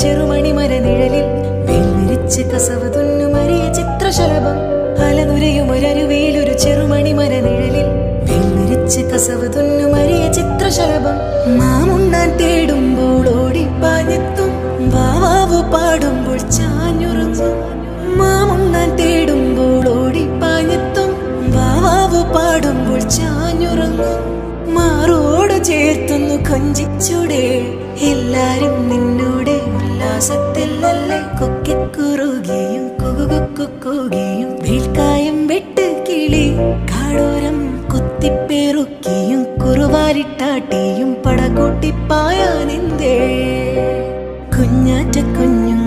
ചെറുമണി മരനിഴലിൽ വെള്ളിരിച്ച് കസവ് തുന്നുമറിയ ചിത്രശലഭം അലനുരയുമൊരരുവിയിലൊരു ചെറുമണി മരനിഴലിൽ വെള്ളിരിച്ച് കസവ് തുന്നുമറിയ ചിത്രശലഭം മാമുണ്ണാൻ തേടുമ്പോൾ ഓടിപ്പാഞ്ഞെത്തും വാവാവു പാടുമ്പോൾ ചാഞ്ഞുറങ്ങും മാമുണ്ണാൻ തേടുമ്പോൾ ഓടിപ്പാഞ്ഞെത്തും വാവാവു പാടുമ്പോൾ ചാഞ്ഞുറങ്ങും മാറോട് ചേർത്തുന്നു കൊഞ്ചിച്ചൂടെ എല്ലാരും നിന്നോടെ ഉല്ലാസത്തിൽ അല്ലേ കൊക്കിക്കുറുകയും കുകുകുക്കുകുകയും വീൽക്കായം വെട്ട് കിളി കാടോരം കുത്തിപ്പേറുക്കിയും കുറുവാലിട്ടാട്ടിയും പടകൂട്ടിപ്പായാനെന്തേ കുഞ്ഞാറ്റ കുഞ്ഞുങ്ങൾ